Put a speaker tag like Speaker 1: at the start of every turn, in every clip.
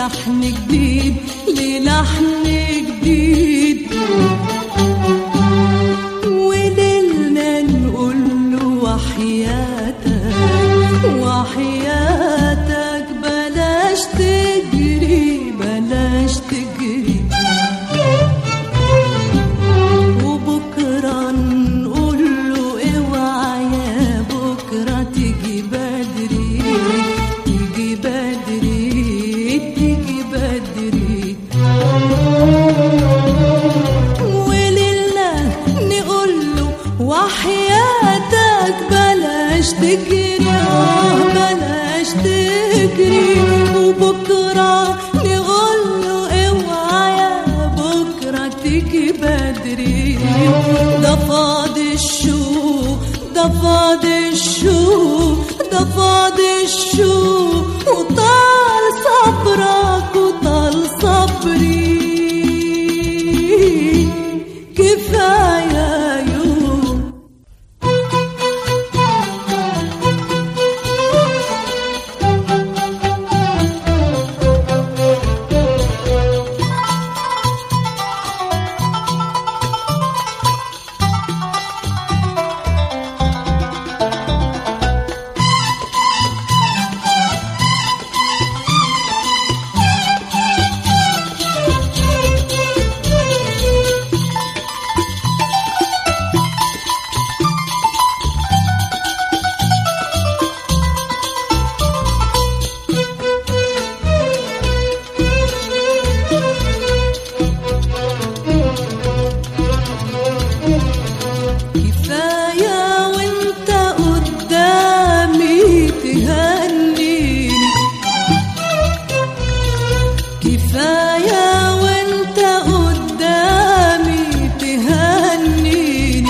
Speaker 1: للحن جديد للحن جديد وليلنا نقول له وحياتك وحياتك بلاش تجري بلاش تجري وبكرة نقول له اوعى يا بكرة تيجي بدري تيجي بدري تيجي بدري ولله نقول له وحياتك بلاش تجري آه بلاش تجري وبكرة نقول له اوعى يا بكرة تيجي بدري ده فاضي الشوق ده فاضي الشوق ده فاضي الشوق وطال صبرك وطال صبري كفاية يوم كفاية وانت قدامي تهنيني كفاية وانت قدامي تهنيني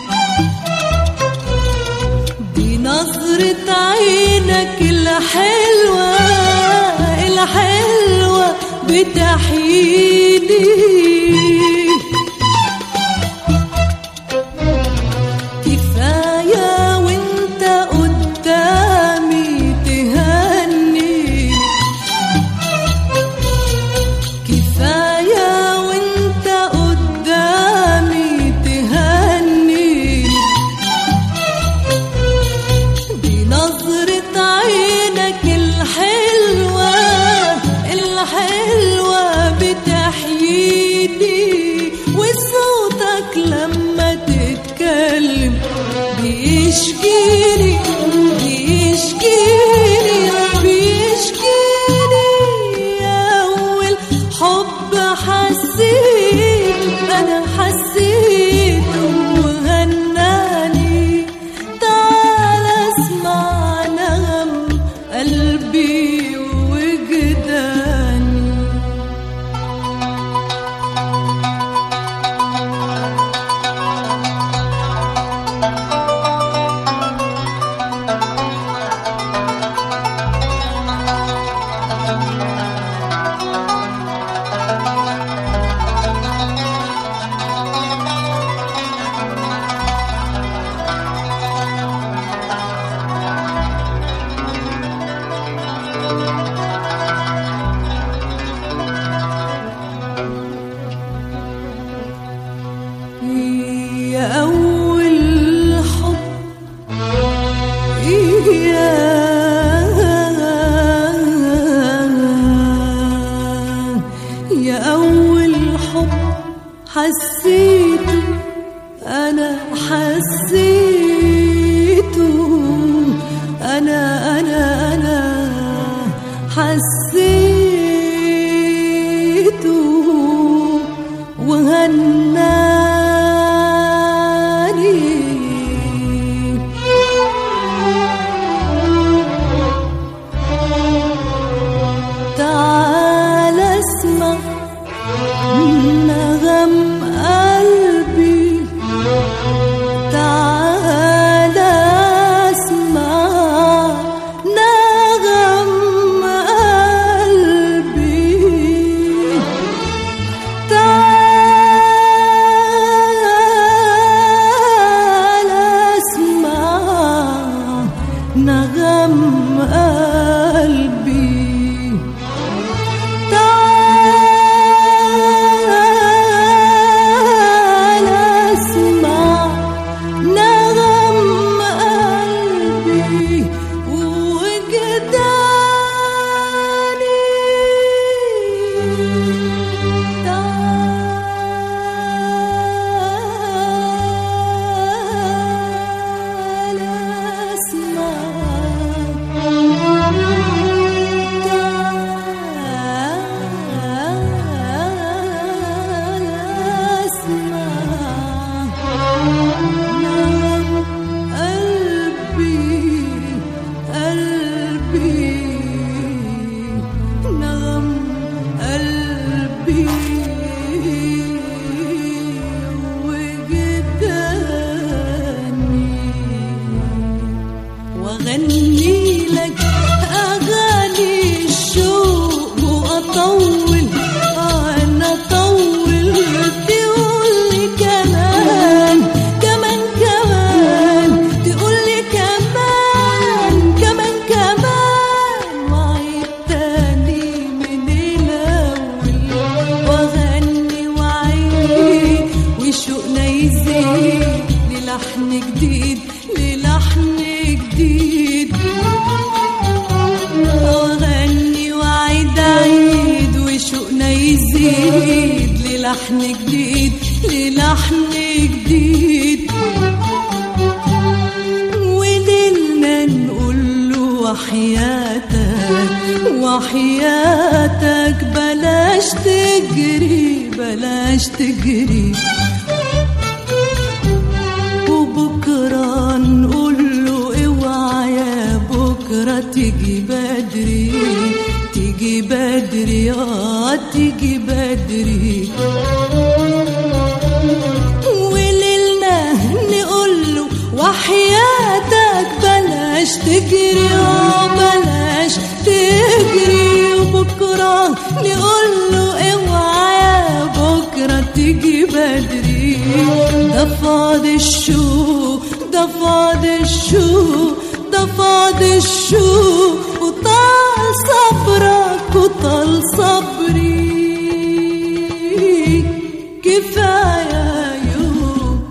Speaker 1: دي نظرة عينك الحلوة الحلوة بتحييني كفاية وانت قدامي تهني كفاية وانت قدامي تهني دي نظرة عينك الحلوة الحلوة بتحييني وصوتك لما تتكلم بيشكيني بيشكيني بيشكيني أول حب حسيت أنا حسيت وهناني تعال اسمع نغم قلبي وجداني واغني لك اغاني الشوق واطول انا اطول تقول لي كمان كمان كمان تقول لي كمان كمان كمان وعيد تاني من الاول واغني وعيد وشوقنا يزيد للحن جديد للحن جديد واغني وعيد عيد وشوقنا يزيد للحن جديد للحن جديد وليلنا نقول له وحياتك وحياتك بلاش تجري بلاش تجري وبكرة نقول له اوعى يا بكرة تيجي بدري تيجي بدري اه تيجي بدري وليلنا نقول له وحياتك بلاش تجري اه بلاش تجري وبكرة نقول له اوعى يا بكرة تيجي بدري ده فاضي الشوق ده فاضي الشوق ده فاضي الشوق وطال صبرك وطال صبري كفاية يوم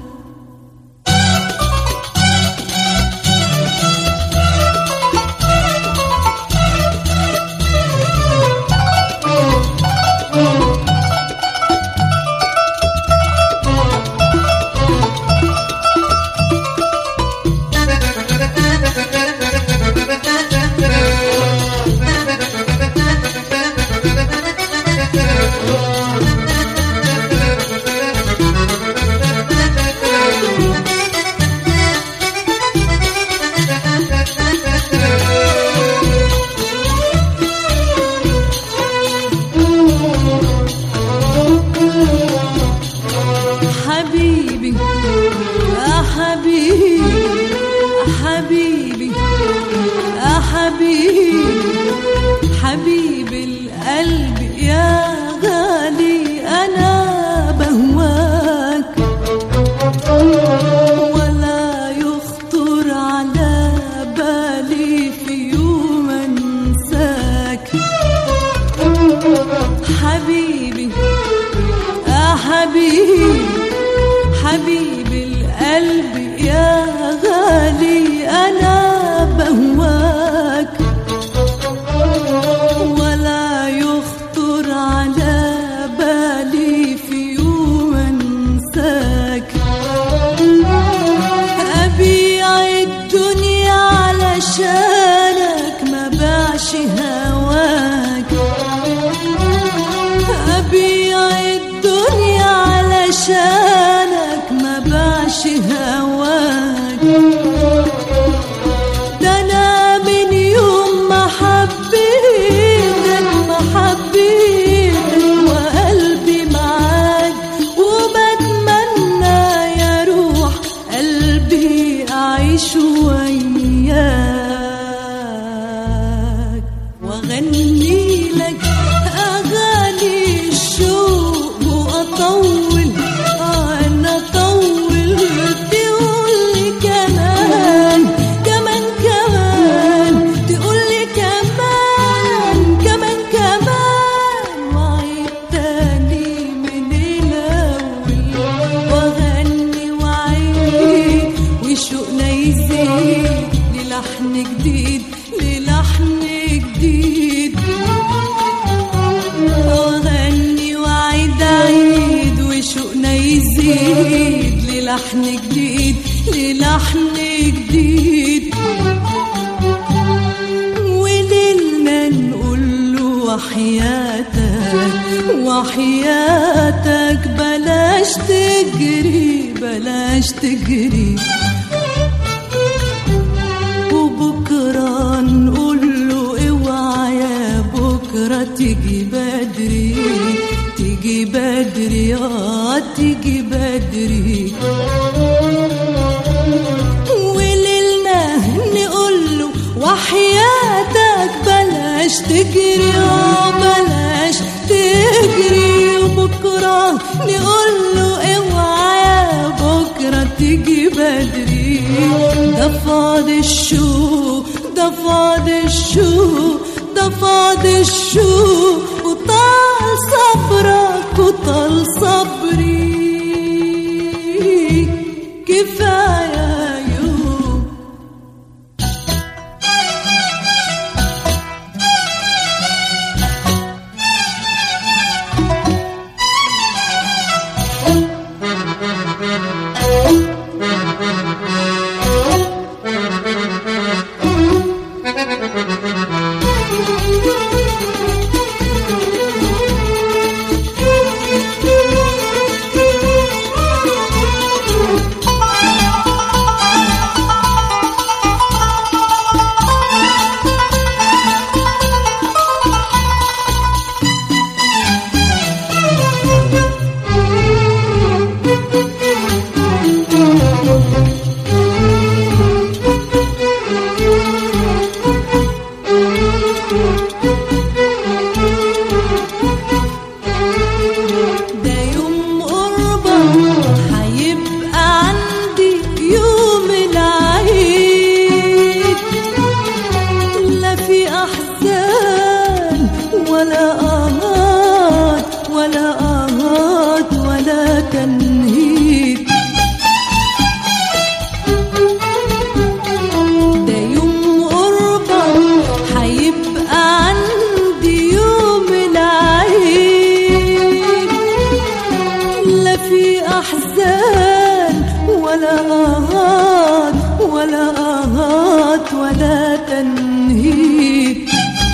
Speaker 1: حبيبي يا حبيبي يا حبيبي يا حبيبي حبيبي القلب يا غالي انا بهواك ولا يخطر على بالي في يوم انساك حبيبي يا حبيبي حبيبي القلب يا غالي انا بهواك ولا يخطر على بالي في يوم انساك ابيع الدنيا علشانك ما باعش هواك أبيع الدنيا علشانك ما باعش هواك ده أنا من يوم ما حبيتك ما حبيتك وقلبي معاك وبتمنى يا روح قلبي أعيش وياك واغني لك اغاني الشوق واطول انا اطول تقول لي كمان كمان كمان تقول لي كمان كمان كمان وعيد تاني من الاول واغني وعيد وشوقنا يزيد للحن جديد للحن جديد واغني وعيد عيد وشوقنا يزيد للحن جديد للحن جديد وليلنا نقول له وحياتك وحياتك بلاش تجري بلاش تجري وبكرة نقول له اوعى يا بكرة تيجي بدري تيجي بدري اه تيجي بدري وليلنا نقول له بلاش تجري اه بلاش تجري وبكرة نقول له اوعى يا بكرة تيجي بدري ده فاضي الشوق ده فاضي الشوق ده فاضي الشوق وطال صبرك وطال صبري كفاية يوم ده يوم قربك هيبقى عندي يوم العيد لا في أحزان ولا آهات ولا آهات ولا تنهيد ده يوم قربك هيبقى عندي يوم العيد لا في أحزان ولا آهات ولا آهات ولا تنهيد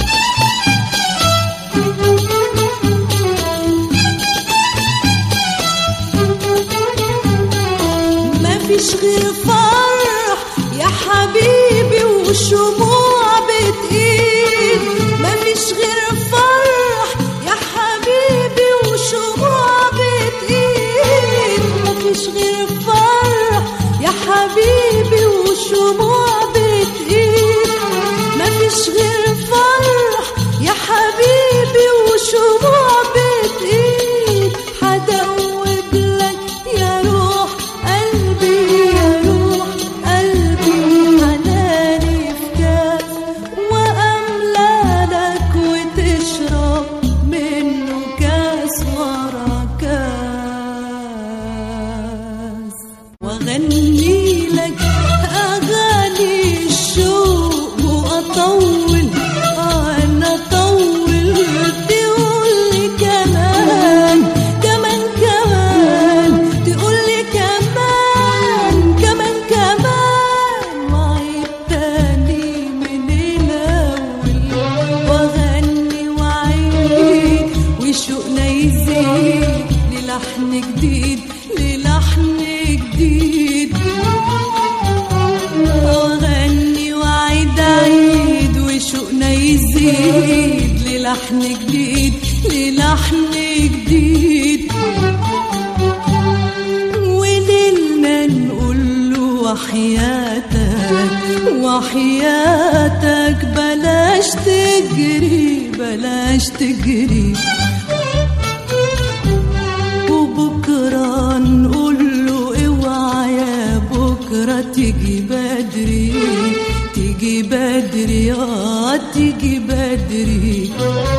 Speaker 1: ما فيش غير فرح يا حبيبي وشموع بتقيد ما فيش غير فرح يا حبيبي وشموع بتقيد ما فيش غير فرح يا حبيبي وشموع بتقيد ما فيش غير فرح يا حبيبي وشموع بتقيد حدوب لك يا روح قلبي يا روح قلبي حناني في كاس وأملى لك وتشرب منه كاس ورا كاس واغني لك اغاني الشوق واطول انا اطول تقول لي كمان كمان كمان تقول لي كمان كمان كمان وعيد تاني من الاول واغني وعيد وشوقنا يزيد للحن جديد للحن جديد واغني وعيد عيد وشوقنا يزيد للحن جديد للحن جديد وليلنا نقول له وحياتك وحياتك بلاش تجري بلاش تجري وبكرة نقول له اوعى يا بكرة تيجي بدري تيجي بدري اه تيجي بدري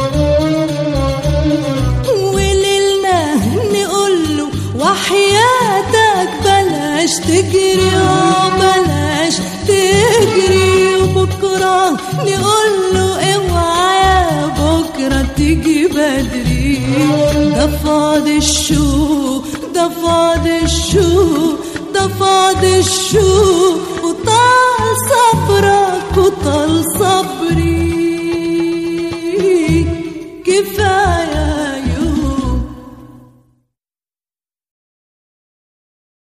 Speaker 1: وليلنا نقول له وحياتك بلاش تجري اه بلاش تجري وبكرة نقول له اوعى يا بكرة تيجي بدري ده فاضي الشوق ده فاضي الشوق ده فاضي الشوق وطال صبرك وطال